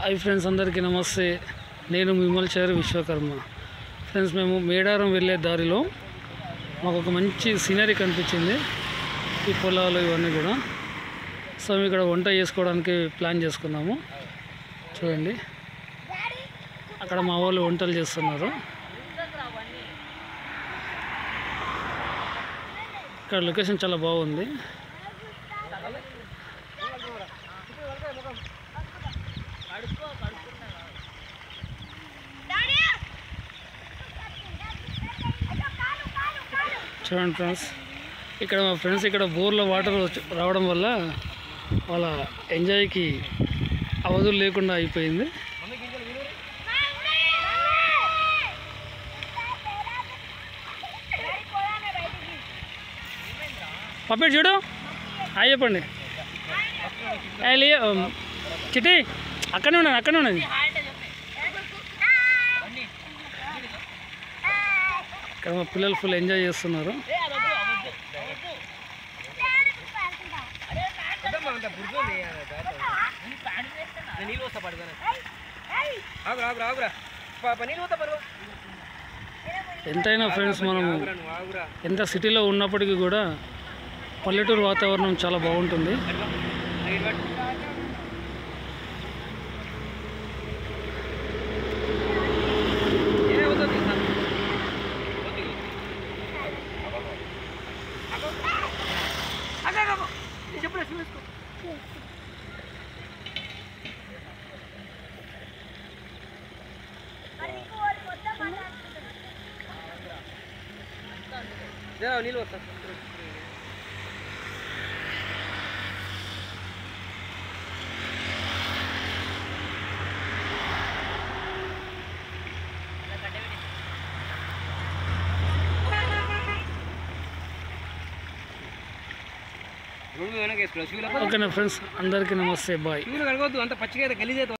Hi friends అందరికీ నమస్తే నేను విమల్చారి విశ్వకర్మ ఫ్రెండ్స్ మేము మేడారం వెళ్ళే దారిలో మాకు ఒక మంచి సీనరీ కనిపించింది ఈ పొలాలు ఇవన్నీ కూడా సో మేము ఇక్కడ వంట చేసుకోవడానికి ప్లాన్ చేసుకున్నాము చూడండి అక్కడ మా వాళ్ళు వంటలు చేస్తున్నారు ఇక్కడ లొకేషన్ చాలా బాగుంది చూడండి ఫ్రెండ్స్ ఇక్కడ మా ఫ్రెండ్స్ ఇక్కడ బోర్లో వాటర్ వచ్చి- రావడం వల్ల వాళ్ళ ఎంజాయ్కి అవధులు లేకుండా అయిపోయింది పప్పెట్ చూడు హాయ్ చెప్పండి ఏ లే చిట్టి అక్కడనే ఉన్నది అక్కడనే ఉన్నది ఇక్కడ మా పిల్లలు ఫుల్ ఎంజాయ్ చేస్తున్నారు నీళ్ళు వస్తా పడుతుంది ఆగురా ఆగురా ఆగురా పాప నీళ్ళు వస్తా పరువు ఎంతైనా ఫ్రెండ్స్ మనము ఆగురా నువ్వు ఆగురా ఎంత సిటీలో ఉన్నప్పటికీ కూడా పల్లెటూరు వాతావరణం చాలా బాగుంటుంది లైట్ పట్టు. ఏ వద్దు వద్దు సార్. వద్దు. ఆగు, ఆగు, ఆగు. నేను చెప్పురా, షూ వేసుకో. దే, నీళ్ళు వస్తా రెండు వెనక వేసుకో షూలో ఓకేనా ఫ్రెండ్స్ అందరికీ నమస్తే బాయ్ షూలు కడగొద్దు అంత పచ్చిగా అయితే గలీజ్ అవుతుంది